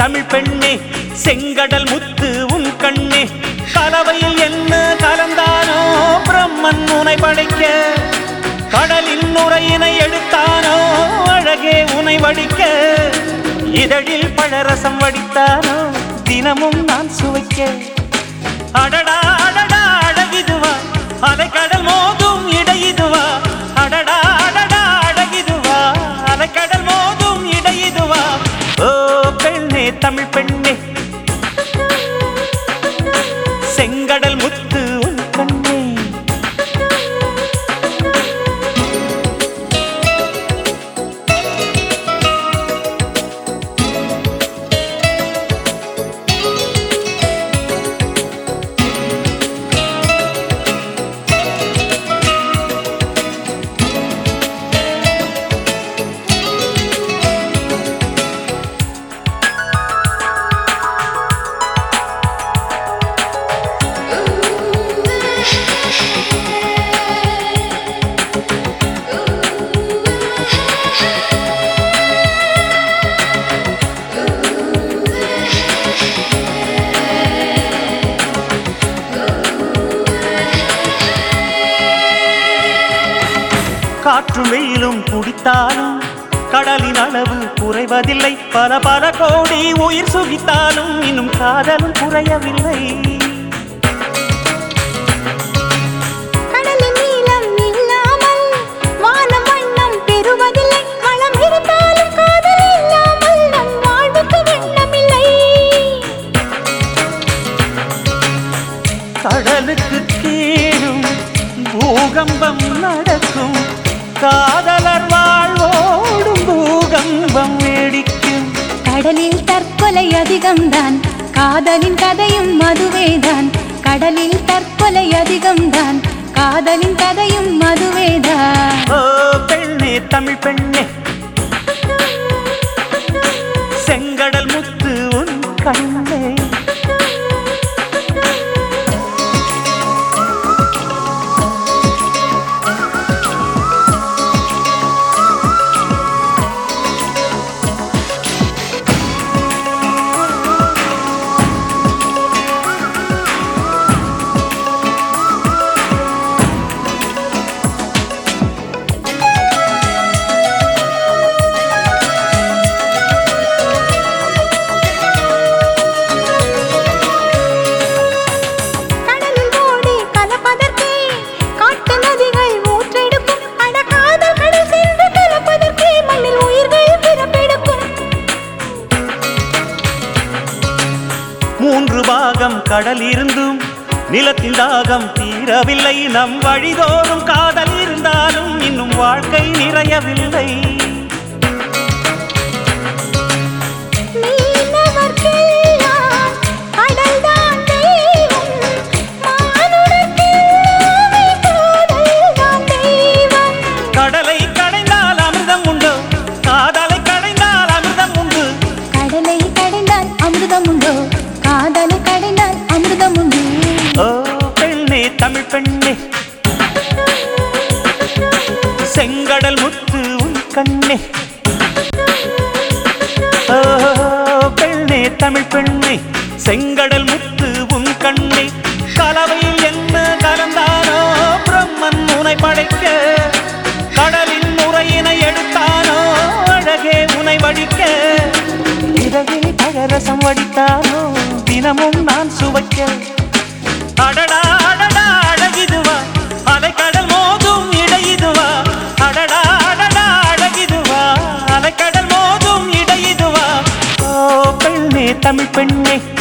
தமிழ் பெண்ணே செங்கடல் முத்து உன் கண்ணே கலவையில் என்ன கலந்தானோ பிரம்மன் உனை படைக்க கடலின் நுரையினை எடுத்தானோ அழகே உனை வடிக்க இதழில் பழரசம் வடித்தானோ தினமும் நான் சுவைக்க அடடா அடடா அழகிதுவா அலைக்கடல் மோதும் இடையிதுவா அடடா அடடா அழகிதுவா அலைக்கடல் மோதும் இடையிதுவா ஓ பெண்ணே தமிழ் பெண்ணே செங்கடல் முத்து உன் கண்ணே காற்றும் வெயிலும் குடித்தாலும் கடலின் அளவு குறைவதில்லை பல பல கோடி உயிர் சுகித்தாலும் இன்னும் காதலும் குறையவில்லை கடலின் நீளம் இல்லாமல் வானம் வண்ணம் பெறுவதில்லை வளம் இருந்தாலும் காதல் இல்லாமல் நம் வாழ்வுக்கு வண்ணமில்லை கடலுக்கு கீழும் பூகம்பம் நடக்கும் காதலர் வாழ்வோடும் பூகம்பம் வேடிக்கும் கடலில் தற்கொலை அதிகம்தான் காதலின் கதையும் மதுவேதான் கடலில் தற்கொலை அதிகம்தான் காதலின் கதையும் மதுவேதான் ஓ பெண்ணே தமிழ் பெண்ணே செங்கடல் முத்து உன் கண்ணே கடலில் ஓடி கலப்பதற்கே காட்டு நதிகள் ஊற்றெடுக்கும் அட காதல் கடல் சென்று கலப்பதற்கே மண்ணில் உயிர்கள் பிறப்பெடுக்கும் மூன்று பாகம் கடல் இருந்தும் நிலத்தின் தாகம் தீரவில்லை நம் வழிதோறும் காதல் இருந்தாலும் இன்னும் வாழ்க்கை நிறையவில்லை மீனவர்க்கெல்லாம் கடல்தான் தெய்வம் மானுடர்க்கெல்லாமே காதல்தான் தெய்வம் கடலை கடைந்தால் அமிர்தம் உண்டு காதலை கடைந்தால் அமிர்தம் உண்டு கடலை கடைந்தால் அமிர்தம் உண்டோ காதலை கடைந்தால் அமிர்தம் உண்டு ஓ பெண்ணே தமிழ் பெண்ணே செங்கடல் முத்து உன் கண்ணே ஓ பெண்ணே தமிழ் பெண்ணே செங்கடல் முத்து உன் கண்ணே கலவையில் என்ன கலந்தானோ பிரம்மன் உனை படைக்க கடலின் முறையினை எடுத்தானோ அழகே உனை வடிக்க இரவில் பழரசம் வடித்தானோ தினமும் நான் சுவைக்க அடடா அடடா அழகிதுவா அலைக்கடல் மோதும் இடையிதுவா அடடா அடடா அழகிதுவா அலைக்கடல் மோதும் இடையிதுவா ஓ பெண்ணே தமிழ் பெண்ணே